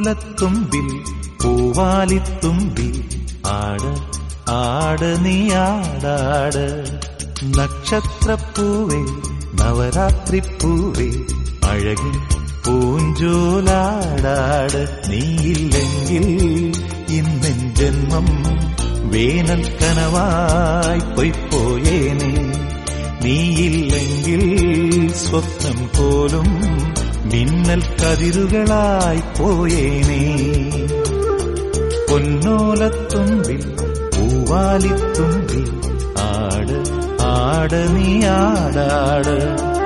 പൊന്നോലത്തുമ്പിൽ പൂവാലിത്തുമ്പിൽ ആട് ആട് നീ ആടാട് നക്ഷത്രപ്പൂവേ നവരാത്രിപ്പൂവേ അഴകി പൂഞ്ചോലാടാട് നീയില്ലെങ്കിൽ ഇന്നെൻ ജന്മം വേനൽ കനവായി പൊയ്പോയേനെ നീയില്ലെങ്കിൽ സ്വപ്നം പോലും മിന്നൽ കതിരുകളായി പോയേനേ പൊന്നോലത്തുമ്പിൽ പൂവാലിത്തുമ്പിൽ ആട് ആട് നീ ആടാട്